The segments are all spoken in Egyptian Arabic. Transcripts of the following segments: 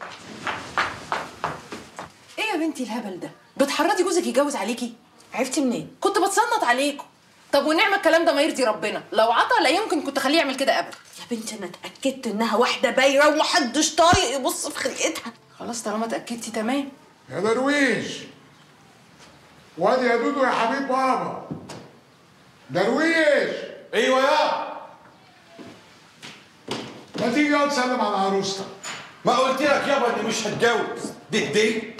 ايه يا بنتي الهبل ده بتحرضي جوزك يتجوز عليكي عرفتي منين؟ كنت بتصنط عليكم طب ونعم الكلام ده ما يرضي ربنا لو عطى لا يمكن كنت اخليه يعمل كده ابدا يا بنتي انا اتاكدت انها واحده بايره ومحدش طايق يبص في خلقتها خلاص طالما اتاكدتي تمام يا درويش وادي يا دودو يا حبيب بابا درويش ايوه يا ما تيجي اقعد تسلم على عروستك ما قلت لك يابا اني مش هتجوز دي دي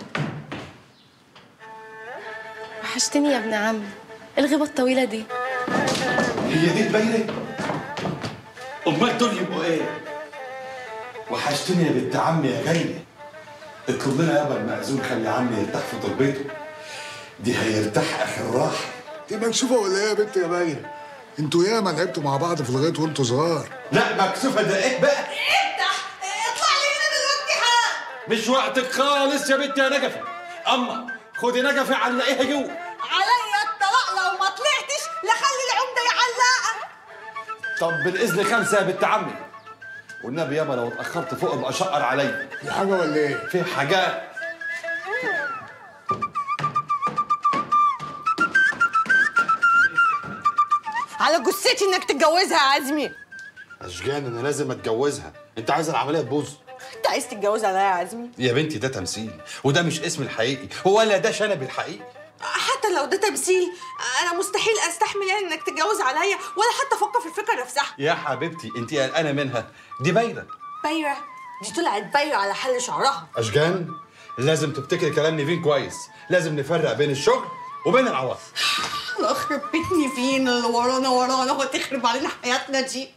وحشتني يا ابن عمي الغيبة الطويلة دي هي دي البايره امال دول يبقوا ايه وحشتني يا بنت عمي يا غاليه اطلب لنا يابا المأذون خلي عمي يرتاح في تربيته دي هيرتاح اخر راحه دي مكسوفه ولا ايه يا بنت يا بايره انتوا ياما لعبتوا مع بعض في الغيط وانتوا صغار لا مكسوفه ده ايه بقى افتح اطلع لي هنا دلوقتي حالا مش وقتك خالص يا بنت يا نجفه اما خدي نجفه علقيها جوه عليا الطلاق لو ما طلعتش لخلي العمده يعلقها طب بالاذن خمسه يا بنت عمي والنبي يابا لو اتاخرت فوق ابقى شقر عليا في حاجه ولا ايه في حاجات على جثتي انك تتجوزها يا عزمي اشجان انا لازم اتجوزها انت عايز العمليه تبوظ انت عايز تتجوز عليا يا عزمي يا بنتي ده تمثيل وده مش اسم الحقيقي هو ولا ده شنب الحقيقي حتى لو ده تمثيل انا مستحيل استحمل يعني انك تتجوز عليا ولا حتى افكر في الفكره نفسها يا حبيبتي انت قلقانه منها دي بايره بايره دي طلعت بايره على حل شعرها اشجان لازم تفتكري كلام نيفين كويس لازم نفرق بين الشغل وبين العواطف الله يخرب بيت نيفين اللي ورانا ورانا وتخرب علينا حياتنا دي